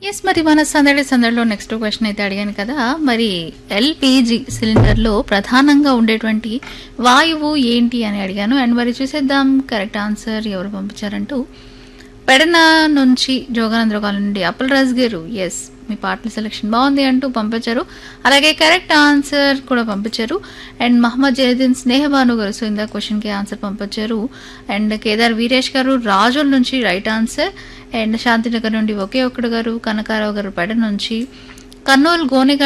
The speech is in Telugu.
ఎస్ మరి మన సందడి సందడిలో నెక్స్ట్ క్వశ్చన్ అయితే అడిగాను కదా మరి ఎల్పిజి సిలిండర్లో ప్రధానంగా ఉండేటువంటి వాయువు ఏంటి అని అడిగాను అండ్ మరి చూసేద్దాం కరెక్ట్ ఆన్సర్ ఎవరు పంపించారంటూ పెడన నుంచి జోగానంద్రకాల నుండి అప్పల్ రాజ్ గారు ఎస్ మీ పాటల సెలెక్షన్ బాగుంది అంటూ పంపించారు అలాగే కరెక్ట్ ఆన్సర్ కూడా పంపించారు అండ్ మహమ్మద్ జయదీన్ స్నేహబాను గారు సో ఇందా క్వశ్చన్కి ఆన్సర్ పంపించారు అండ్ కేదార్ వీరేష్ గారు రాజుల నుంచి రైట్ ఆన్సర్ అండ్ శాంతినగర్ నుండి ఒకే ఒక్కడు గారు కనకారావు గారు పెడ నుంచి కర్నూలు గోనెగండ